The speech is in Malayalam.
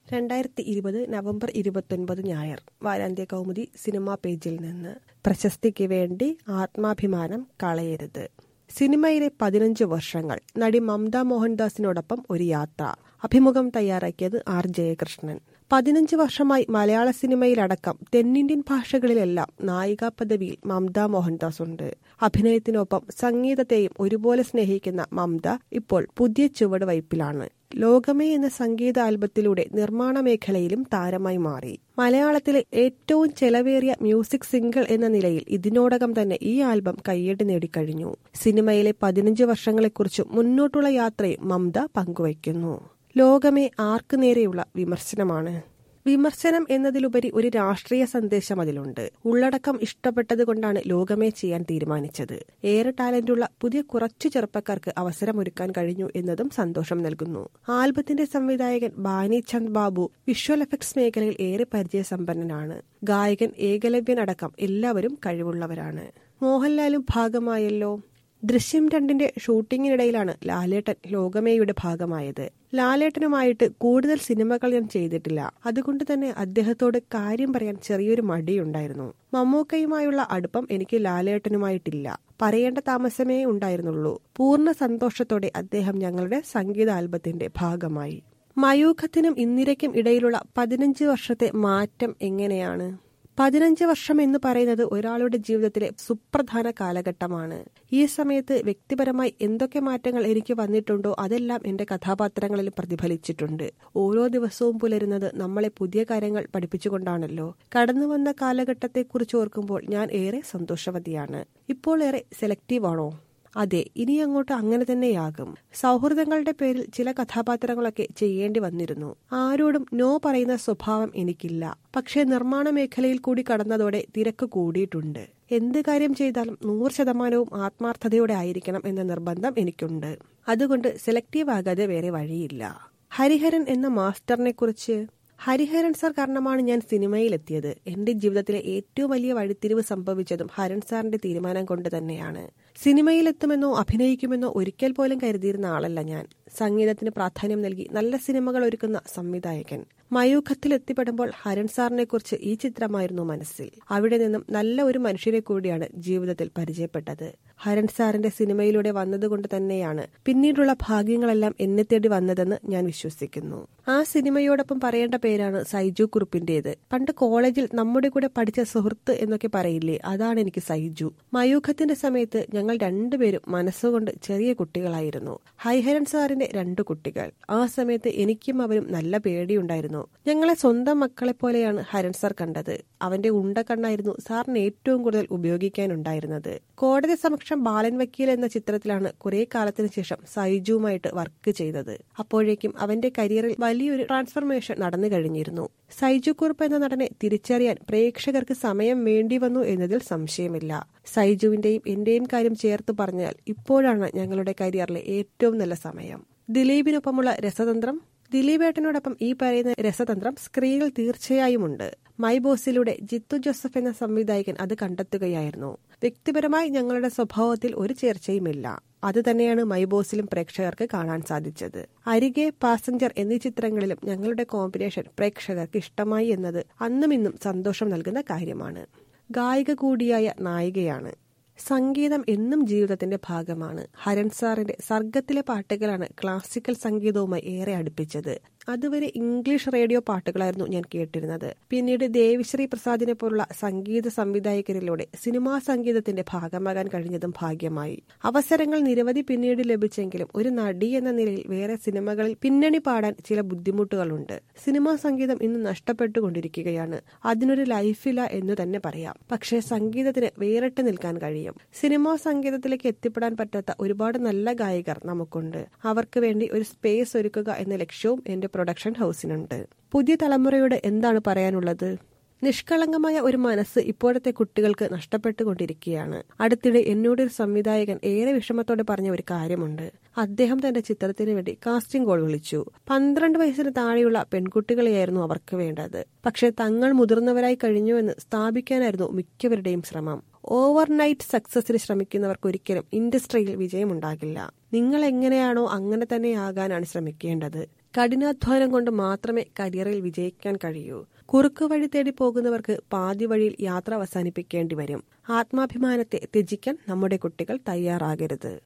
രണ്ടായിരത്തി ഇരുപത് നവംബർ ഇരുപത്തൊൻപത് ഞായർ വാരാന്ത്യ കൗമുദി സിനിമാ പേജിൽ നിന്ന് പ്രശസ്തിക്ക് വേണ്ടി ആത്മാഭിമാനം കളയരുത് സിനിമയിലെ പതിനഞ്ച് വർഷങ്ങൾ നടി മമത മോഹൻദാസിനോടൊപ്പം ഒരു യാത്ര അഭിമുഖം തയ്യാറാക്കിയത് ആർ ജയകൃഷ്ണൻ പതിനഞ്ച് വർഷമായി മലയാള സിനിമയിലടക്കം തെന്നിന്ത്യൻ ഭാഷകളിലെല്ലാം നായികാ പദവിയിൽ മമത മോഹൻദാസ് ഉണ്ട് അഭിനയത്തിനൊപ്പം സംഗീതത്തെയും ഒരുപോലെ സ്നേഹിക്കുന്ന മമത ഇപ്പോൾ പുതിയ ചുവടുവയ്പിലാണ് ലോകമേ എന്ന സംഗീത ആൽബത്തിലൂടെ നിർമ്മാണ മേഖലയിലും താരമായി മാറി മലയാളത്തിലെ ഏറ്റവും ചെലവേറിയ മ്യൂസിക് സിംഗിൾ എന്ന നിലയിൽ ഇതിനോടകം തന്നെ ഈ ആൽബം കയ്യടി നേടിക്കഴിഞ്ഞു സിനിമയിലെ പതിനഞ്ച് വർഷങ്ങളെക്കുറിച്ചും മുന്നോട്ടുള്ള യാത്രയും മമത പങ്കുവയ്ക്കുന്നു ലോകമേ ആർക്കു നേരെയുള്ള വിമർശനമാണ് വിമർശനം എന്നതിലുപരി ഒരു രാഷ്ട്രീയ സന്ദേശം അതിലുണ്ട് ഉള്ളടക്കം ഇഷ്ടപ്പെട്ടതുകൊണ്ടാണ് ലോകമേ ചെയ്യാൻ തീരുമാനിച്ചത് ഏറെ ടാലന്റുള്ള പുതിയ കുറച്ചു ചെറുപ്പക്കാർക്ക് അവസരമൊരുക്കാൻ കഴിഞ്ഞു എന്നതും സന്തോഷം നൽകുന്നു ആൽബത്തിന്റെ സംവിധായകൻ ബാനി ചന്ദ് ബാബു വിഷ്വൽ എഫക്ട്സ് മേഖലയിൽ ഏറെ പരിചയസമ്പന്നനാണ് ഗായകൻ ഏകലവ്യൻ അടക്കം എല്ലാവരും കഴിവുള്ളവരാണ് മോഹൻലാലും ഭാഗമായല്ലോ ദൃശ്യം രണ്ടിന്റെ ഷൂട്ടിങ്ങിനിടയിലാണ് ലാലേട്ടൻ ലോകമേയുടെ ഭാഗമായത് ലാലേട്ടനുമായിട്ട് കൂടുതൽ സിനിമകൾ ഞാൻ ചെയ്തിട്ടില്ല അതുകൊണ്ട് തന്നെ അദ്ദേഹത്തോട് കാര്യം പറയാൻ ചെറിയൊരു മടിയുണ്ടായിരുന്നു മമ്മൂക്കയുമായുള്ള അടുപ്പം എനിക്ക് ലാലേട്ടനുമായിട്ടില്ല പറയേണ്ട താമസമേ ഉണ്ടായിരുന്നുള്ളൂ പൂർണ്ണ സന്തോഷത്തോടെ അദ്ദേഹം ഞങ്ങളുടെ സംഗീത ആൽബത്തിന്റെ ഭാഗമായി മയൂഖത്തിനും ഇന്ദിരയ്ക്കും ഇടയിലുള്ള പതിനഞ്ച് വർഷത്തെ മാറ്റം എങ്ങനെയാണ് പതിനഞ്ച് വർഷം എന്ന് പറയുന്നത് ഒരാളുടെ ജീവിതത്തിലെ സുപ്രധാന കാലഘട്ടമാണ് ഈ സമയത്ത് വ്യക്തിപരമായി എന്തൊക്കെ മാറ്റങ്ങൾ എനിക്ക് വന്നിട്ടുണ്ടോ അതെല്ലാം എന്റെ കഥാപാത്രങ്ങളിൽ പ്രതിഫലിച്ചിട്ടുണ്ട് ഓരോ ദിവസവും പുലരുന്നത് നമ്മളെ പുതിയ കാര്യങ്ങൾ പഠിപ്പിച്ചുകൊണ്ടാണല്ലോ കടന്നു വന്ന കാലഘട്ടത്തെക്കുറിച്ച് ഓർക്കുമ്പോൾ ഞാൻ ഏറെ സന്തോഷവതിയാണ് ഇപ്പോൾ ഏറെ സെലക്റ്റീവ് ആണോ അതെ ഇനി അങ്ങോട്ട് അങ്ങനെ തന്നെയാകും സൗഹൃദങ്ങളുടെ പേരിൽ ചില കഥാപാത്രങ്ങളൊക്കെ ചെയ്യേണ്ടി വന്നിരുന്നു ആരോടും നോ പറയുന്ന സ്വഭാവം എനിക്കില്ല പക്ഷേ നിർമ്മാണ മേഖലയിൽ കൂടി കടന്നതോടെ തിരക്ക് കൂടിയിട്ടുണ്ട് എന്ത് കാര്യം ചെയ്താലും നൂറ് ശതമാനവും ആത്മാർത്ഥതയോടെ ആയിരിക്കണം എന്ന നിർബന്ധം എനിക്കുണ്ട് അതുകൊണ്ട് സെലക്റ്റീവ് ആകാതെ വേറെ വഴിയില്ല ഹരിഹരൻ എന്ന മാസ്റ്ററിനെ കുറിച്ച് ഹരിഹരൻ സാർ കാരണമാണ് ഞാൻ സിനിമയിലെത്തിയത് എന്റെ ജീവിതത്തിലെ ഏറ്റവും വലിയ വഴിത്തിരിവ് സംഭവിച്ചതും ഹരൺ സാറിന്റെ തീരുമാനം കൊണ്ട് തന്നെയാണ് സിനിമയിലെത്തുമെന്നോ അഭിനയിക്കുമെന്നോ ഒരിക്കൽ പോലും കരുതിയിരുന്ന ആളല്ല ഞാൻ സംഗീതത്തിന് പ്രാധാന്യം നൽകി നല്ല സിനിമകൾ ഒരുക്കുന്ന സംവിധായകൻ മയൂഖത്തിൽ എത്തിപ്പെടുമ്പോൾ ഹരൺ സാറിനെ കുറിച്ച് ഈ ചിത്രമായിരുന്നു മനസ്സിൽ അവിടെ നിന്നും നല്ല ഒരു മനുഷ്യരെ കൂടിയാണ് ജീവിതത്തിൽ പരിചയപ്പെട്ടത് ഹരൺ സാറിന്റെ സിനിമയിലൂടെ വന്നതുകൊണ്ട് തന്നെയാണ് പിന്നീടുള്ള ഭാഗ്യങ്ങളെല്ലാം എന്നെ തേടി വന്നതെന്ന് ഞാൻ വിശ്വസിക്കുന്നു ആ സിനിമയോടൊപ്പം പറയേണ്ട പേരാണ് സൈജു കുറുപ്പിന്റേത് പണ്ട് കോളേജിൽ നമ്മുടെ കൂടെ പഠിച്ച സുഹൃത്ത് എന്നൊക്കെ പറയില്ലേ അതാണ് എനിക്ക് സൈജു മയൂഖത്തിന്റെ സമയത്ത് ഞങ്ങൾ രണ്ടുപേരും മനസ്സുകൊണ്ട് ചെറിയ കുട്ടികളായിരുന്നു ഹൈഹരൻ സാറിന്റെ രണ്ടു കുട്ടികൾ ആ സമയത്ത് എനിക്കും അവരും നല്ല പേടിയുണ്ടായിരുന്നു ഞങ്ങളെ സ്വന്തം മക്കളെ പോലെയാണ് ഹരൺ സാർ കണ്ടത് അവന്റെ ഉണ്ട കണ്ണായിരുന്നു സാറിന് ഏറ്റവും കൂടുതൽ ഉപയോഗിക്കാനുണ്ടായിരുന്നത് കോടതി സമക്ഷം ബാലൻ വക്കീൽ എന്ന ചിത്രത്തിലാണ് കുറെ കാലത്തിന് ശേഷം സൈജുവുമായിട്ട് വർക്ക് ചെയ്തത് അപ്പോഴേക്കും അവന്റെ കരിയറിൽ വലിയൊരു ട്രാൻസ്ഫർമേഷൻ നടന്നു കഴിഞ്ഞിരുന്നു സൈജു കുറുപ്പ് എന്ന നടനെ തിരിച്ചറിയാൻ പ്രേക്ഷകർക്ക് സമയം വേണ്ടി വന്നു എന്നതിൽ സംശയമില്ല സൈജുവിന്റെയും എന്റെയും കാര്യം ചേർത്ത് പറഞ്ഞാൽ ഇപ്പോഴാണ് ഞങ്ങളുടെ കരിയറിലെ ഏറ്റവും നല്ല സമയം ദിലീപിനൊപ്പമുള്ള രസതന്ത്രം ദിലീപേട്ടനോടൊപ്പം ഈ പറയുന്ന രസതന്ത്രം സ്ക്രീനിൽ തീർച്ചയായും ഉണ്ട് മൈ ബോസിലൂടെ ജിത്തു ജോസഫ് എന്ന സംവിധായകൻ അത് കണ്ടെത്തുകയായിരുന്നു വ്യക്തിപരമായി ഞങ്ങളുടെ സ്വഭാവത്തിൽ ഒരു ചേർച്ചയുമില്ല അത് തന്നെയാണ് മൈ ബോസിലും പ്രേക്ഷകർക്ക് കാണാൻ സാധിച്ചത് അരികെ പാസഞ്ചർ എന്നീ ചിത്രങ്ങളിലും ഞങ്ങളുടെ കോമ്പിനേഷൻ പ്രേക്ഷകർക്ക് ഇഷ്ടമായി എന്നത് അന്നും ഇന്നും സന്തോഷം നൽകുന്ന കാര്യമാണ് ഗായിക കൂടിയായ നായികയാണ് സംഗീതം എന്നും ജീവിതത്തിന്റെ ഭാഗമാണ് ഹരൺ സാറിന്റെ സർഗത്തിലെ പാട്ടുകളാണ് ക്ലാസിക്കൽ സംഗീതവുമായി ഏറെ അടുപ്പിച്ചത് അതുവരെ ഇംഗ്ലീഷ് റേഡിയോ പാട്ടുകളായിരുന്നു ഞാൻ കേട്ടിരുന്നത് പിന്നീട് ദേവിശ്രീ പ്രസാദിനെ പോലുള്ള സംഗീത സംവിധായകരിലൂടെ സിനിമാ സംഗീതത്തിന്റെ ഭാഗമാകാൻ കഴിഞ്ഞതും ഭാഗ്യമായി അവസരങ്ങൾ നിരവധി പിന്നീട് ലഭിച്ചെങ്കിലും ഒരു നടി എന്ന നിലയിൽ വേറെ സിനിമകളിൽ പിന്നണി പാടാൻ ചില ബുദ്ധിമുട്ടുകളുണ്ട് സിനിമാ സംഗീതം ഇന്ന് നഷ്ടപ്പെട്ടുകൊണ്ടിരിക്കുകയാണ് അതിനൊരു ലൈഫില്ല എന്ന് തന്നെ പറയാം പക്ഷേ സംഗീതത്തിന് വേറിട്ട് നിൽക്കാൻ കഴിയും സിനിമാ സംഗീതത്തിലേക്ക് എത്തിപ്പെടാൻ പറ്റാത്ത ഒരുപാട് നല്ല ഗായകർ നമുക്കുണ്ട് അവർക്ക് വേണ്ടി ഒരു സ്പേസ് ഒരുക്കുക എന്ന ലക്ഷ്യവും എന്റെ പ്രൊഡക്ഷൻ ഹൗസിനുണ്ട് പുതിയ തലമുറയോട് എന്താണ് പറയാനുള്ളത് നിഷ്കളങ്കമായ ഒരു മനസ്സ് ഇപ്പോഴത്തെ കുട്ടികൾക്ക് നഷ്ടപ്പെട്ടുകൊണ്ടിരിക്കുകയാണ് അടുത്തിടെ എന്നോടൊരു സംവിധായകൻ ഏറെ വിഷമത്തോടെ പറഞ്ഞ ഒരു കാര്യമുണ്ട് അദ്ദേഹം തന്റെ ചിത്രത്തിന് വേണ്ടി കാസ്റ്റിംഗ് കോൾ വിളിച്ചു പന്ത്രണ്ട് വയസ്സിന് താഴെയുള്ള പെൺകുട്ടികളെയായിരുന്നു അവർക്ക് വേണ്ടത് പക്ഷെ തങ്ങൾ മുതിർന്നവരായി കഴിഞ്ഞുവെന്ന് സ്ഥാപിക്കാനായിരുന്നു മിക്കവരുടെയും ശ്രമം ഓവർനൈറ്റ് സക്സസിന് ശ്രമിക്കുന്നവർക്ക് ഒരിക്കലും ഇൻഡസ്ട്രിയിൽ വിജയമുണ്ടാകില്ല നിങ്ങൾ എങ്ങനെയാണോ അങ്ങനെ തന്നെ ആകാനാണ് ശ്രമിക്കേണ്ടത് കഠിനാധ്വാനം കൊണ്ട് മാത്രമേ കരിയറിൽ വിജയിക്കാൻ കഴിയൂ കുറുക്കു വഴി തേടി പോകുന്നവർക്ക് പാതി വഴിയിൽ യാത്ര അവസാനിപ്പിക്കേണ്ടി വരും ആത്മാഭിമാനത്തെ ത്യജിക്കാൻ നമ്മുടെ കുട്ടികൾ തയ്യാറാകരുത്